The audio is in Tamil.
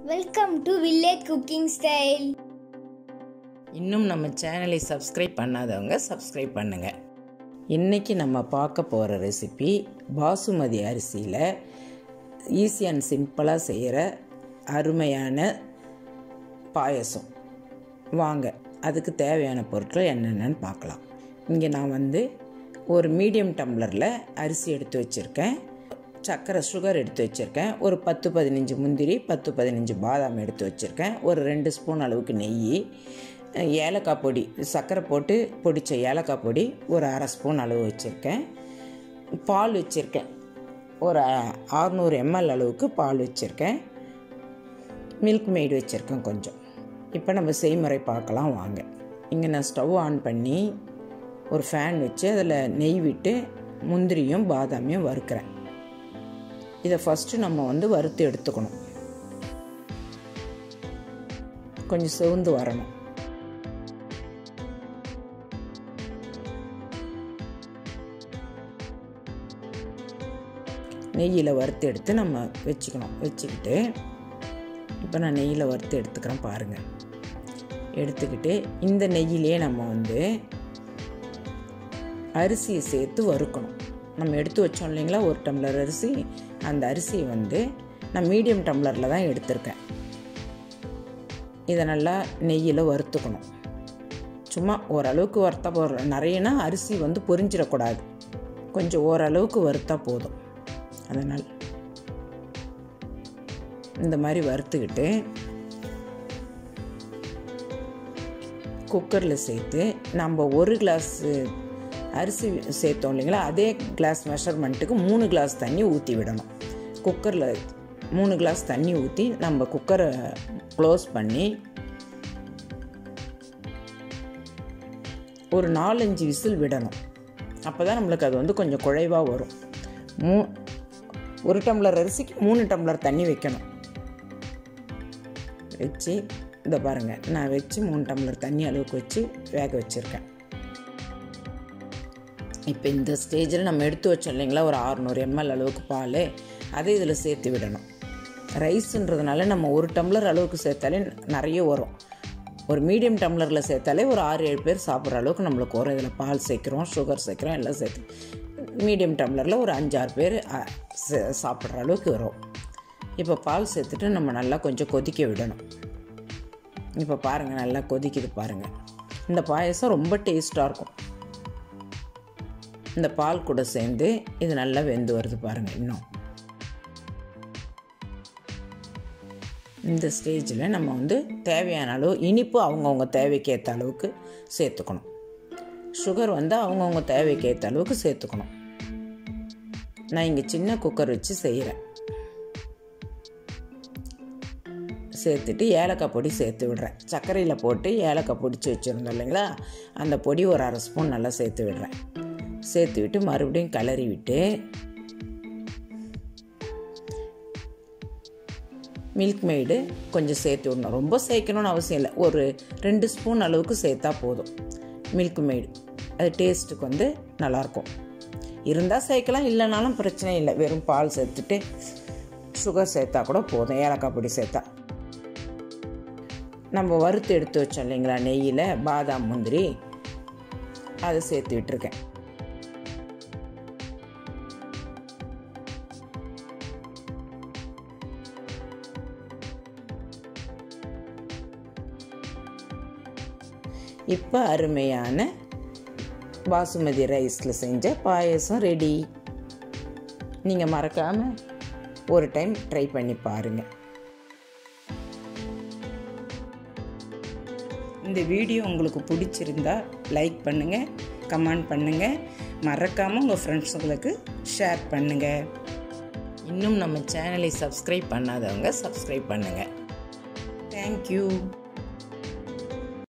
welcome to village cooking style இன்னும் நம்ம சேனலை சப்ஸ்கிரைப் பண்ணாதவங்க சப்ஸ்கிரைப் பண்ணுங்க இன்னைக்கு நம்ம பார்க்க போகிற ரெசிபி பாசுமதி அரிசியில் ஈஸி அண்ட் சிம்பிளாக செய்கிற அருமையான பாயசம் வாங்க அதுக்கு தேவையான பொருட்கள் என்னென்னு பார்க்கலாம் இங்கே நான் வந்து ஒரு மீடியம் டம்ளரில் அரிசி எடுத்து வச்சுருக்கேன் சர்க்கரை சுகர் எடுத்து வச்சுருக்கேன் ஒரு பத்து பதினஞ்சு முந்திரி பத்து பதினஞ்சு பாதாம் எடுத்து வச்சுருக்கேன் ஒரு ரெண்டு ஸ்பூன் அளவுக்கு நெய் ஏலக்காய் பொடி சர்க்கரை போட்டு பொடித்த ஏலக்காய் பொடி ஒரு அரை ஸ்பூன் அளவு வச்சுருக்கேன் பால் வச்சுருக்கேன் ஒரு அறுநூறு எம்எல் அளவுக்கு பால் வச்சுருக்கேன் மில்க் மெய்டு வச்சுருக்கேன் கொஞ்சம் இப்போ நம்ம செய்முறை பார்க்கலாம் வாங்க இங்கே நான் ஸ்டவ் ஆன் பண்ணி ஒரு ஃபேன் வச்சு அதில் நெய் விட்டு முந்திரியும் பாதாமையும் வறுக்கிறேன் இதை ஃபஸ்ட்டு நம்ம வந்து வறுத்து எடுத்துக்கணும் கொஞ்சம் சிவந்து வரணும் நெய்யில் வறுத்து எடுத்து நம்ம வச்சுக்கணும் வச்சுக்கிட்டு இப்போ நான் நெய்யில் வறுத்து எடுத்துக்கிறேன் பாருங்கள் எடுத்துக்கிட்டு இந்த நெய்யிலே நம்ம வந்து அரிசியை சேர்த்து வறுக்கணும் நம்ம எடுத்து வச்சோம் இல்லைங்களா ஒரு டம்ளர் அரிசி அந்த அரிசியை வந்து நான் மீடியம் டம்ளரில் தான் எடுத்திருக்கேன் இதை நல்லா நெய்யில் வறுத்துக்கணும் சும்மா ஓரளவுக்கு வறுத்தா போகிற நிறையனா அரிசி வந்து பொரிஞ்சிடக்கூடாது கொஞ்சம் ஓரளவுக்கு வறுத்தா போதும் அதனால் இந்த மாதிரி வறுத்துக்கிட்டு குக்கரில் சேர்த்து நம்ம ஒரு கிளாஸ் அரிசி சேர்த்தோம் இல்லைங்களா அதே கிளாஸ் மெஷர்மெண்ட்டுக்கு மூணு கிளாஸ் தண்ணி ஊற்றி விடணும் குக்கரில் மூணு கிளாஸ் தண்ணி ஊற்றி நம்ம குக்கரை க்ளோஸ் பண்ணி ஒரு நாலஞ்சு விசில் விடணும் அப்போ தான் நம்மளுக்கு அது வந்து கொஞ்சம் குழைவாக வரும் மூ ஒரு டம்ளர் அரிசிக்கு மூணு டம்ளர் தண்ணி வைக்கணும் வச்சு இதை பாருங்கள் நான் வச்சு மூணு டம்ளர் தண்ணி அளவுக்கு வச்சு வேக வச்சுருக்கேன் இப்போ இந்த ஸ்டேஜில் நம்ம எடுத்து வச்சோம் இல்லைங்களா ஒரு அறநூறு எம்எல் அளவுக்கு பால் அதை இதில் சேர்த்து விடணும் ரைஸுன்றதுனால நம்ம ஒரு டம்ளர் அளவுக்கு சேர்த்தாலே நிறைய வரும் ஒரு மீடியம் டம்ளரில் சேர்த்தாலே ஒரு ஆறு ஏழு பேர் சாப்பிட்ற அளவுக்கு நம்மளுக்கு வரும் இதில் பால் சேர்க்குறோம் சுகர் சேர்க்குறோம் எல்லாம் சேர்த்து மீடியம் டம்ளரில் ஒரு அஞ்சாறு பேர் சாப்பிட்ற அளவுக்கு வரும் இப்போ பால் சேர்த்துட்டு நம்ம நல்லா கொஞ்சம் கொதிக்க விடணும் இப்போ பாருங்கள் நல்லா கொதிக்குது பாருங்கள் இந்த பாயசம் ரொம்ப டேஸ்ட்டாக இருக்கும் இந்த பால் கூட சேர்ந்து இது நல்லா வெந்து வருது பாருங்கள் இன்னும் இந்த ஸ்டேஜில் நம்ம வந்து தேவையான அளவு இனிப்பு அவங்கவுங்க தேவைக்கு ஏற்ற அளவுக்கு சேர்த்துக்கணும் சுகர் வந்து அவங்கவுங்க தேவைக்கு ஏற்ற அளவுக்கு சேர்த்துக்கணும் நான் இங்கே சின்ன குக்கர் வச்சு செய்கிறேன் சேர்த்துட்டு ஏலக்காய் பொடி சேர்த்து விடுறேன் சர்க்கரையில் போட்டு ஏலக்காய் பொடிச்சு வச்சுருந்தோம் இல்லைங்களா அந்த பொடி ஒரு அரை ஸ்பூன் நல்லா சேர்த்து விடுறேன் சேர்த்து விட்டு மறுபடியும் கிளறி விட்டு மில்க் மெய்டு கொஞ்சம் சேர்த்து விடணும் ரொம்ப சேர்க்கணும்னு அவசியம் இல்லை ஒரு ரெண்டு ஸ்பூன் அளவுக்கு சேர்த்தா போதும் மில்க் மெய்டு அது டேஸ்ட்டுக்கு வந்து நல்லாயிருக்கும் இருந்தால் சேர்க்கலாம் இல்லைனாலும் பிரச்சனை இல்லை வெறும் பால் சேர்த்துட்டு சுகர் சேர்த்தா கூட போதும் ஏலக்காய் பொடி சேர்த்தா நம்ம வறுத்து எடுத்து வச்சோம் இல்லைங்களா நெய்யில் பாதாம் முந்திரி அதை சேர்த்து விட்டுருக்கேன் இப்போ அருமையான பாசுமதி ரைஸில் செஞ்ச பாயசம் ரெடி நீங்கள் மறக்காமல் ஒரு டைம் ட்ரை பண்ணி பாருங்கள் இந்த வீடியோ உங்களுக்கு பிடிச்சிருந்தா லைக் பண்ணுங்கள் கமெண்ட் பண்ணுங்கள் மறக்காமல் உங்கள் ஃப்ரெண்ட்ஸுங்களுக்கு ஷேர் பண்ணுங்கள் இன்னும் நம்ம சேனலை சப்ஸ்கிரைப் பண்ணாதவங்க சப்ஸ்கிரைப் பண்ணுங்கள் தேங்க்யூ